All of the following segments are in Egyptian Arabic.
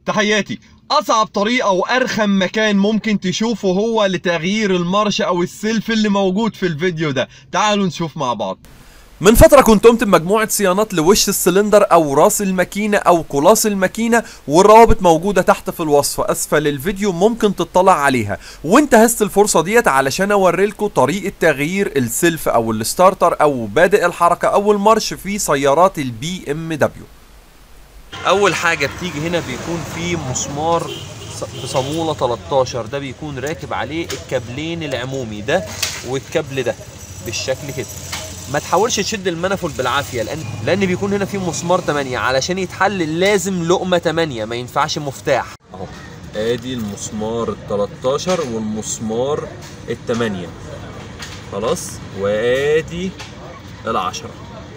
تحياتي اصعب طريقه وارخم مكان ممكن تشوفه هو لتغيير المارش او السلف اللي موجود في الفيديو ده تعالوا نشوف مع بعض من فترة كنت قمت بمجموعة صيانات لوش السلندر أو راس الماكينة أو قلاص الماكينة والروابط موجودة تحت في الوصف أسفل الفيديو ممكن تطلع عليها وانتهزت الفرصة ديت علشان أوريلكوا طريقة تغيير السلف أو الستارتر أو بادئ الحركة أو المارش في سيارات البي ام دبليو أول حاجة بتيجي هنا بيكون في مسمار بصامولة 13 ده بيكون راكب عليه الكابلين العمومي ده والكابل ده بالشكل كده ما تحاولش تشد المنفل بالعافيه لان لان بيكون هنا في مسمار 8 علشان يتحل لازم لقمه 8 ما ينفعش مفتاح اهو ادي المسمار ال 13 والمسمار ال 8 خلاص وادي العشرة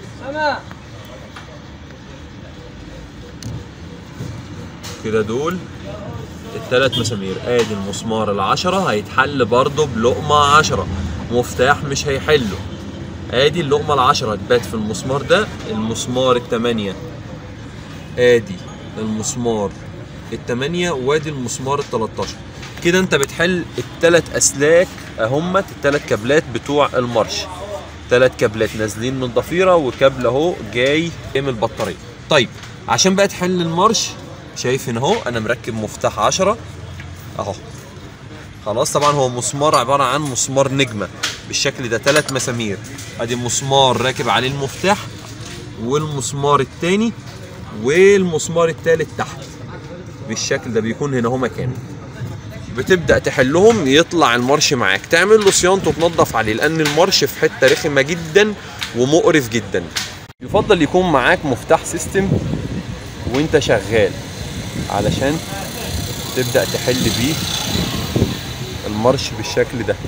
كده دول الثلاث مسامير ادي المسمار العشرة هيتحل برضه بلقمة عشرة مفتاح مش هيحله ادي اللقمه العشرة تبات في المسمار ده المسمار التمانية ادي المسمار التمانية وادي المسمار التلاتاشر كده انت بتحل التلات اسلاك اهمت التلات كابلات بتوع المارش تلات كابلات نازلين من الضفيره وكابل اهو جاي من البطاريه طيب عشان بقى تحل المارش شايف هنا اهو انا مركب مفتاح عشرة اهو خلاص طبعا هو مسمار عباره عن مسمار نجمه بالشكل ده ثلاث مسامير ادي مسمار راكب عليه المفتاح والمسمار الثاني والمسمار الثالث تحت بالشكل ده بيكون هنا هو مكانه بتبدا تحلهم يطلع المارش معاك تعمل له صيانته وتنظف عليه لان المارش في حته رخمه جدا ومقرف جدا يفضل يكون معاك مفتاح سيستم وانت شغال علشان تبدا تحل بيه المارش بالشكل ده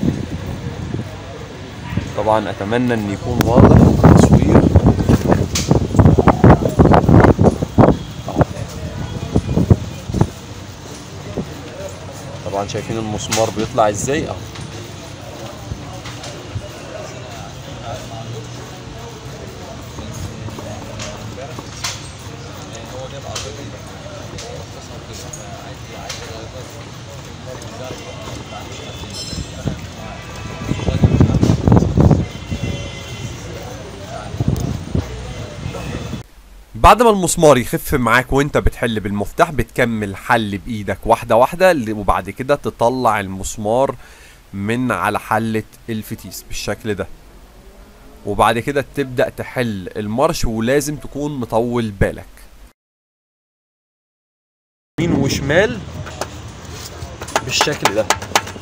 طبعا اتمنى ان يكون واضح التصوير طبعا شايفين المسمار بيطلع ازاي اهو بعد ما المسمار يخف معاك وانت بتحل بالمفتاح بتكمل حل بايدك واحده واحده وبعد كده تطلع المسمار من على حلة الفتيس بالشكل ده وبعد كده تبدأ تحل المارش ولازم تكون مطول بالك يمين وشمال بالشكل ده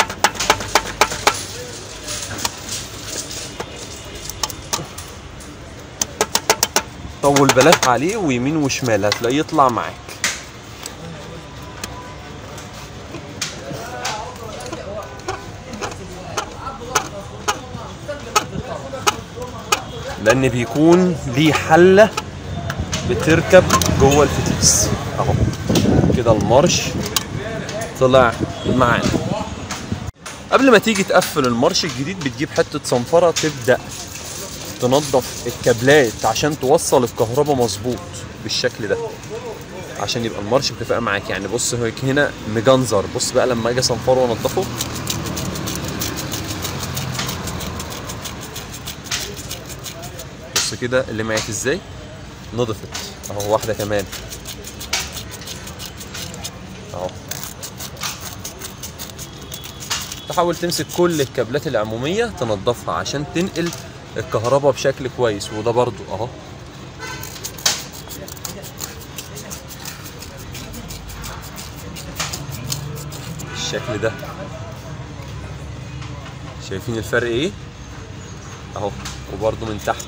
طول بالك عليه ويمين وشمال هتلاقيه يطلع معاك لان بيكون ليه حله بتركب جوه الفتيس اهو كده المارش طلع معانا قبل ما تيجي تقفل المارش الجديد بتجيب حته صنفره تبدا تنظف الكابلات عشان توصل الكهرباء مظبوط بالشكل ده عشان يبقى المارش متفق معاك يعني بص هيك هنا مجنزر بص بقى لما اجي اصنفره وانضفه بص كده اللي معاك ازاي نضفت اهو واحده كمان اهو تحاول تمسك كل الكابلات العموميه تنضفها عشان تنقل الكهرباء بشكل كويس وده برضو اهو الشكل ده شايفين الفرق ايه اهو وبرضو من تحت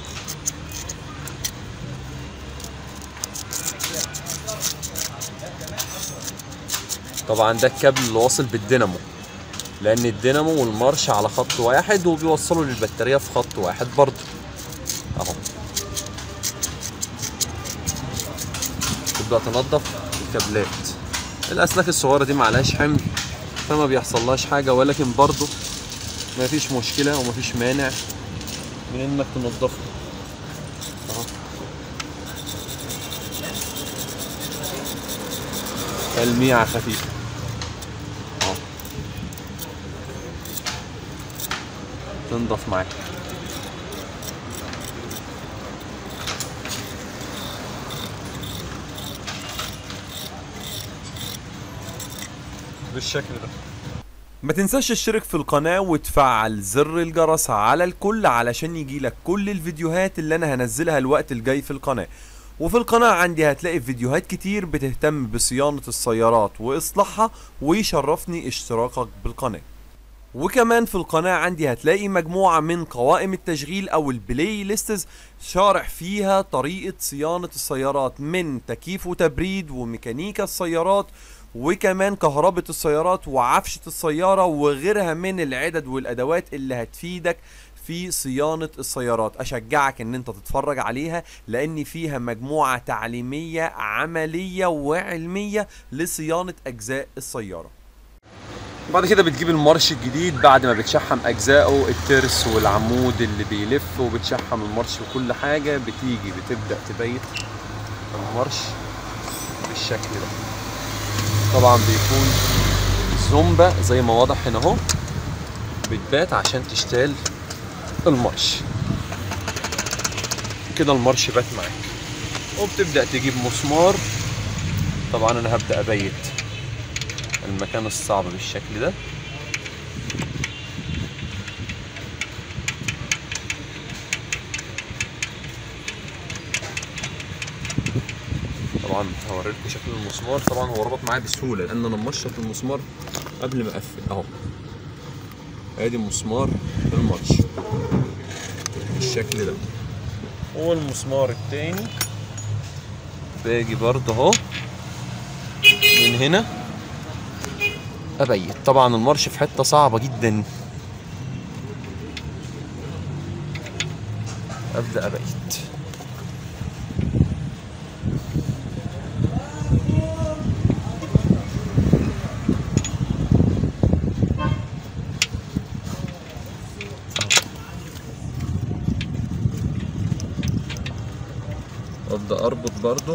طبعا ده الكابل اللي واصل بالدينامو لان الدينامو والمارش على خط واحد وبيوصلوا للبطاريه في خط واحد برضه اهو تبدا تنظف الكابلات الاسلاك الصغيره دي معلهاش حمل فما بيحصلهاش حاجه ولكن برضه ما فيش مشكله وما فيش مانع من انك تنضفها اهو تلميعة خفيفة اهو تنضف معاك بالشكل ده ما تنساش تشترك في القناة وتفعل زر الجرس على الكل علشان يجيلك كل الفيديوهات اللي انا هنزلها الوقت الجاي في القناة وفي القناة عندي هتلاقي فيديوهات كتير بتهتم بصيانة السيارات وإصلاحها ويشرفني اشتراكك بالقناة وكمان في القناة عندي هتلاقي مجموعة من قوائم التشغيل أو البلاي ليستز شارح فيها طريقة صيانة السيارات من تكييف وتبريد وميكانيكا السيارات وكمان كهربة السيارات وعفشة السيارة وغيرها من العدد والأدوات اللي هتفيدك في صيانة السيارات أشجعك ان انت تتفرج عليها لان فيها مجموعة تعليمية عملية وعلمية لصيانة أجزاء السيارة بعد كده بتجيب المارش الجديد بعد ما بتشحم اجزائه الترس والعمود اللي بيلف وبتشحم المارش وكل حاجه بتيجي بتبدا تبيت المارش بالشكل ده طبعا بيكون زومبا زي ما واضح هنا اهو بتبات عشان تشتغل المارش كده المارش بات معاك وبتبدا تجيب مسمار طبعا انا هبدا ابيت المكان الصعب بالشكل ده طبعا هوريلكم شكل المسمار طبعا هو ربط معايا بسهوله لان انا ممشط المسمار قبل ما اقفل اهو ادي مسمار المارش بالشكل ده والمسمار التاني باجي برضه اهو من هنا ابيت طبعا المارش في حته صعبه جدا ابدا ابيت ابدا اربط برضو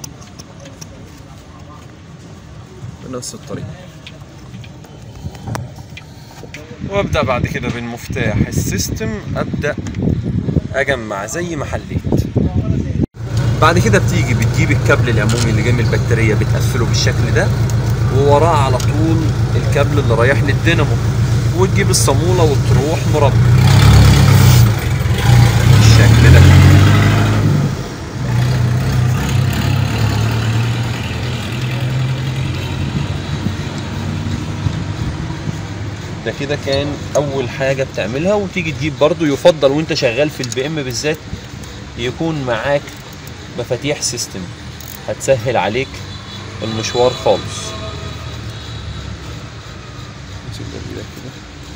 بنفس الطريقه وابدا بعد كده بالمفتاح السيستم ابدا اجمع زي ما حليت بعد كده بتيجي بتجيب الكابل العمومي اللي جاي من البطاريه بتقفله بالشكل ده ووراه على طول الكابل اللي رايح للدينامو وتجيب الصاموله وتروح مربع بالشكل ده ده كده كان اول حاجه بتعملها وتيجي تجيب برضو يفضل وانت شغال في البي ام بالذات يكون معاك مفاتيح سيستم هتسهل عليك المشوار خالص نسيب ده كده كده.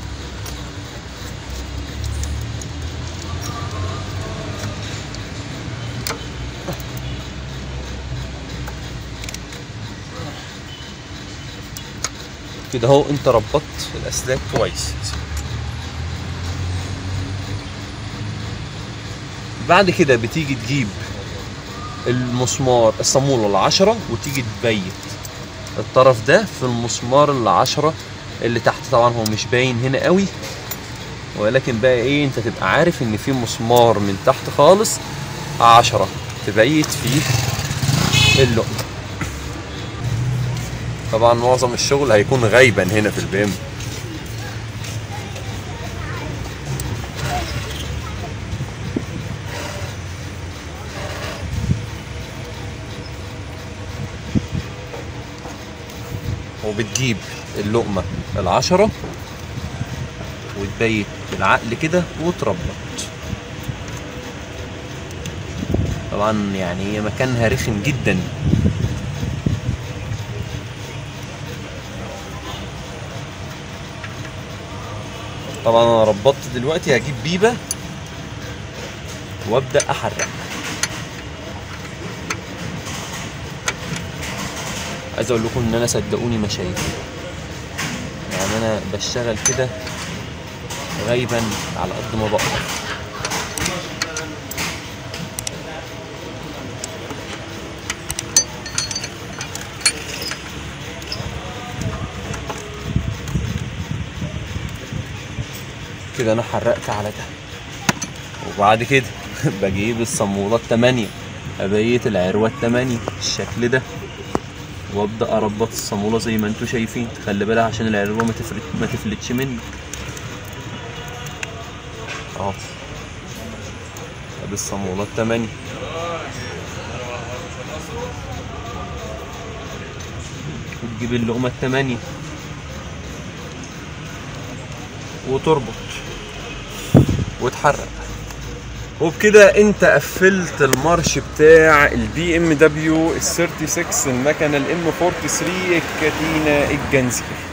كده اهو انت ربطت الاسلاك كويس بعد كده بتيجي تجيب المسمار الصامولة العشرة وتيجي تبيت الطرف ده في المسمار العشرة اللي تحت طبعا هو مش باين هنا قوي ولكن بقى ايه انت تبقى عارف ان في مسمار من تحت خالص عشرة تبيت فيه اللقمة طبعا معظم الشغل هيكون غايبا هنا في البي ام وبتجيب اللقمة العشرة وتبيت بالعقل كده وتربط طبعا يعني هي مكانها رخم جدا طبعا انا ربطت دلوقتي هجيب بيبه وابدا احرك عايز اقول لكم ان انا صدقوني ما شايف يعني انا بشتغل كده غايبا على قد ما بقدر كده انا حرقت على ده وبعد كده بجيب الصامولة التمانية أبيت العروة التمانية الشكل ده وابدا اربط الصامولة زي ما انتوا شايفين خلي بالك عشان العروة ما تفلت ما تفلتش منك اهو ادي الصامولة التمانية وتجيب اللقمة التمانية وتربط وتحرق وبكده انت قفلت المارش بتاع البي ام دبليو ال 36 المكنه الام 43 الكاتينا الجنزير